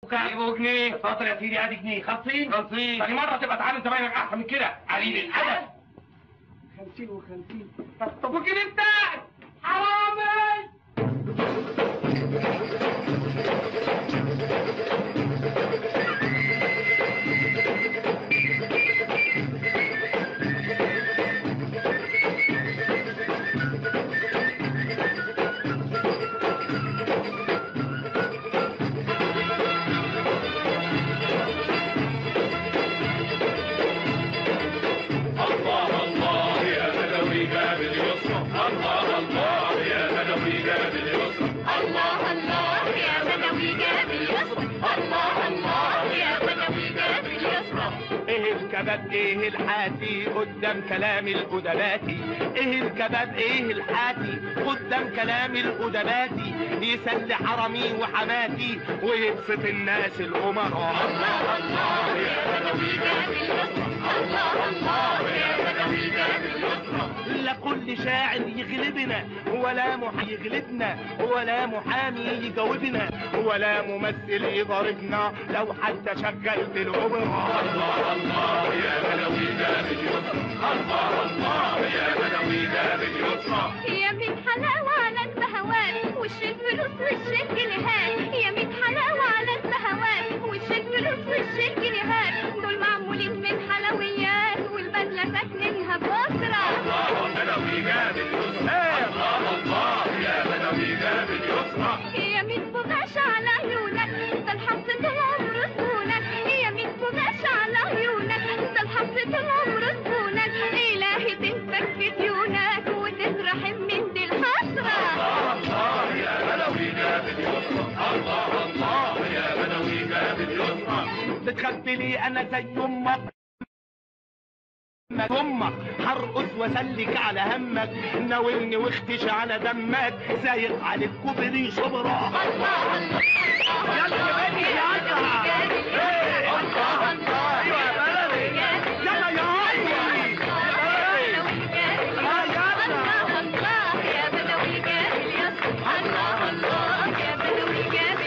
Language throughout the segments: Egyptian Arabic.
وكام يبقوا جنيه اتفضل يا سيدي ادي جنيه خمسين خمسين ثاني مرة تبقى تعالى انت باينك احسن من كده قليل الادب خمسين وخمسين طب طب والجنيه بتاعي حرامي الله الله يا بدوي جاب اليسرى الله الله يا بدوي جاب اليسرى الله الله يا بدوي جاب اليسرى الله الله يا بدوي جاب اليسرى ايه الكباب ايه الحاتي قدام كلام الادباتي ايه الكباب ايه الحاتي قدام كلام الادباتي يسلي حرمي وحماتي ويبسط الناس الامراء الله الله يا بدوي جاب اليسرى الله الله يا بدوي جاب اليسرى لا كل شاعر يغلبنا ولا محامي يغلبنا ولا محامي يجاوبنا ولا ممثل يضاربنا لو حتى شغلت الاوبرا الله الله يا بدوي جاب اليسرى الله الله يا بدوي جاب اليسرى يا ميت حلاوة على البهوات وش الفلوس وش الجنيهات يا ميت حلاوة على البهوات وش الفلوس وش الجنيهات دول معمولين من حلويات والبدلة ساكنينها بأسرة الله بدوي جاب اليسرى الله الله يا بدوي جاب اليسرى يا ميت بغاش على عيونك ده الحظ طول عمره سهولك يا ميت بغاش على عيونك ده الحظ طول عمره سهولك إلهي تنفك ديونك وتترحم من دي الحسرة الله يا بدوي جاب اليسرى الله الله يا بدوي جاب اليسرى بتخبي لي انا زي امك امك هرقص واسلك على همك ناولني واختش على دمك زايق على الكوبري شبرا الله الله يلا يا بني يلا إيه. الله الله ايوه يا بلدي يلا يا عمي الله الله يا بدوي جاب اليسر الله الله يا بدوي جاب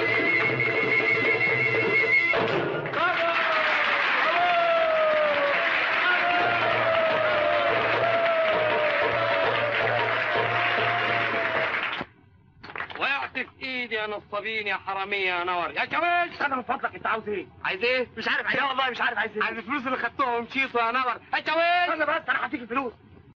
وقعت في ايدي يا نصابين يا حرامية يا نور يا شويش انا من فضلك انت عاوز ايه عايز ايه؟ مش عارف عايز لا ايه والله مش عارف عايز ايه عايز الفلوس اللي خدتوها ومشيتوا يا نور يا شويش انا بس انا هديك الفلوس